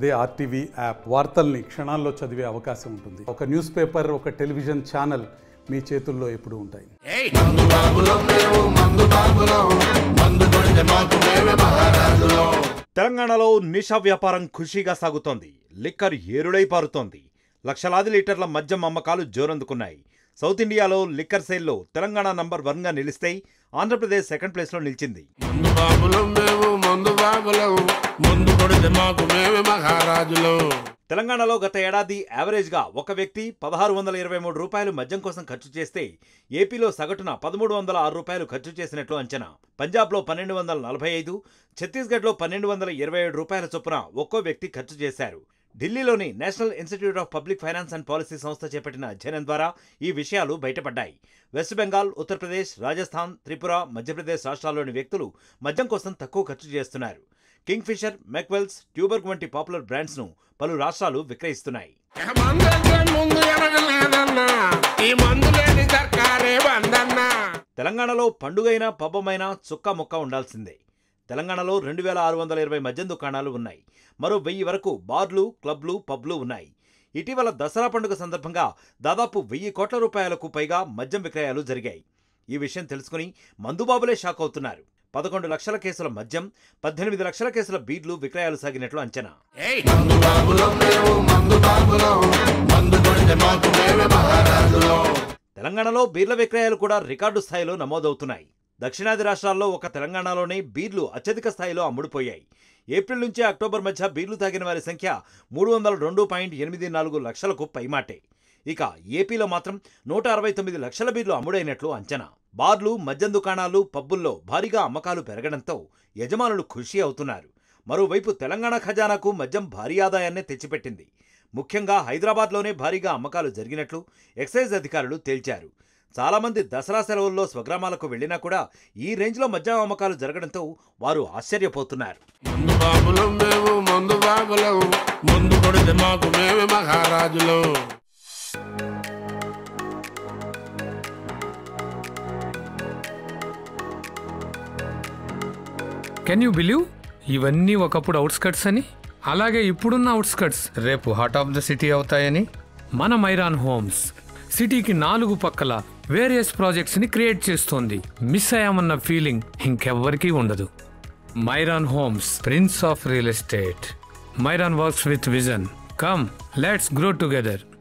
అదే RTV app వార్తల్ని క్షణాల్లో చదివే అవకాశం ఉంటుంది ఒక న్యూస్ పేపర్ ఒక టెలివిజన్ ఛానల్ మీ చేతుల్లో ఎప్పుడూ ఉంటాయి మందు బాబులం మేము మందు బాబులం మందు కొడితే మాకు మేమే మహారాజులం తెలంగాణలో నిషా వ్యాపారం ఖుషీగా సాగుతోంది లిక్కర్ ఏరుడై పారుతోంది లక్షలాది లీటర్ల మద్యం అమ్మకాలు జోరందుకున్నాయి సౌత్ ఇండియాలో లిక్కర్ సేల్లో తెలంగాణ నంబర్ వన్గా నిలిస్తే ఆంధ్రప్రదేశ్ సెకండ్ ప్లేస్లో నిలిచింది మందు బాబులం మేము మందు బాబులం మందు కొడితే మాకు మేమే మహారాజులం తెలంగాణలో గత ఏడాది యావరేజ్గా ఒక వ్యక్తి పదహారు వందల ఇరవై మూడు రూపాయలు మద్యం కోసం ఖర్చు చేస్తే ఏపీలో సగటున పదమూడు వందల ఆరు రూపాయలు ఖర్చు చేసినట్లు అంచనా పంజాబ్లో పన్నెండు వందల నలభై ఐదు ఛత్తీస్గఢ్లో పన్నెండు వందల ఇరవై ఏడు రూపాయల చొప్పున ఒక్కో వ్యక్తి ఖర్చు చేశారు ఢిల్లీలోని national institute of public finance and policy సంస్థ చేపట్టిన అధ్యయనం ద్వారా ఈ విషయాలు బయటపడ్డాయి వెస్ట్ బెంగాల్ ఉత్తరప్రదేశ్ రాజస్థాన్ త్రిపుర మధ్యప్రదేశ్ రాష్ట్రాల్లోని వ్యక్తులు మద్యం కోసం తక్కువ ఖర్చు చేస్తున్నారు కింగ్ ఫిషర్ మెక్వెల్స్ ట్యూబర్గ్ వంటి పాపులర్ బ్రాండ్స్ ను పలు రాష్ట్రాలు విక్రయిస్తున్నాయి ఇక మందు అంటే ముందు ఎరగలేదన్నా ఈ మందు లేని సర్కారే బందన్నా తెలంగాణలో పండుగైనా పబ్బమైనా చుక్క ముక్క ఉండాల్సిందే తెలంగాణలో రెండు వేల ఆరు వందల ఇరవై మద్యం దుకాణాలు ఉన్నాయి మరో వెయ్యి వరకు బార్లు క్లబ్లు పబ్లు ఉన్నాయి ఇటీవల దసరా పండుగ సందర్భంగా దాదాపు వెయ్యి కోట్ల రూపాయలకు పైగా మద్యం విక్రయాలు జరిగాయి ఈ విషయం తెలుసుకుని మందుబాబులే షాక్ అవుతున్నారు పదకొండు లక్షల కేసుల మద్యం పద్దెనిమిది లక్షల కేసుల బీడ్లు విక్రయాలు సాగినట్లు అంచనా మందు బాబులం మేము మందు బాబులం మందు కొడితే మాకు మేమే మహారాజులం తెలంగాణలో బీర్ల విక్రయాలు కూడా రికార్డు స్థాయిలో నమోదవుతున్నాయి దక్షిణాది రాష్ట్రాల్లో ఒక తెలంగాణలోనే బీర్లు అత్యధిక స్థాయిలో అమ్ముడుపోయాయి ఏప్రిల్ నుంచి అక్టోబర్ మధ్య బీర్లు తాగిన వారి సంఖ్య మూడు వందల రెండు పాయింట్ ఎనిమిది నాలుగు లక్షలకు పైమాటే ఇక ఏపీలో మాత్రం నూట అరవై తొమ్మిది లక్షల బీర్లు అమ్ముడైనట్లు అంచనా బార్లు మద్యం దుకాణాలు పబ్బుల్లో భారీగా అమ్మకాలు పెరగడంతో యజమానులు ఖుషి అవుతున్నారు మరోవైపు తెలంగాణ ఖజానాకు మద్యం భారీ ఆదాయాన్నే తెచ్చిపెట్టింది ముఖ్యంగా హైదరాబాద్లోనే భారీగా అమ్మకాలు జరిగినట్లు ఎక్సైజ్ అధికారులు తేల్చారు చాలామంది దసరా సెలవుల్లో స్వగ్రామాలకు వెళ్లినా కూడా ఈ రేంజ్లో మద్యం అమ్మకాలు జరగడంతో వారు ఆశ్చర్యపోతున్నారు మందు బాబులం మేము మందు బాబులం మందు కొడితే మాకు మేమే మహారాజులం కెన్ యూ బిలీవ్ ఇవన్నీ ఒకప్పుడు అవుట్స్కట్స్ అని అలాగే ఇప్పుడున్న అవుట్స్కట్స్ రేపు హార్ట్ ఆఫ్ ద సిటీ అవుతాయని మన మైరాన్ హోమ్స్ సిటీకి నాలుగు పక్కల వేరియస్ ప్రాజెక్ట్స్ ని క్రియేట్ చేస్తోంది మిస్ అయ్యామన్న ఫీలింగ్ ఇంకెవ్వరికీ ఉండదు Myron homes prince of real estate Myron works with vision come let's grow together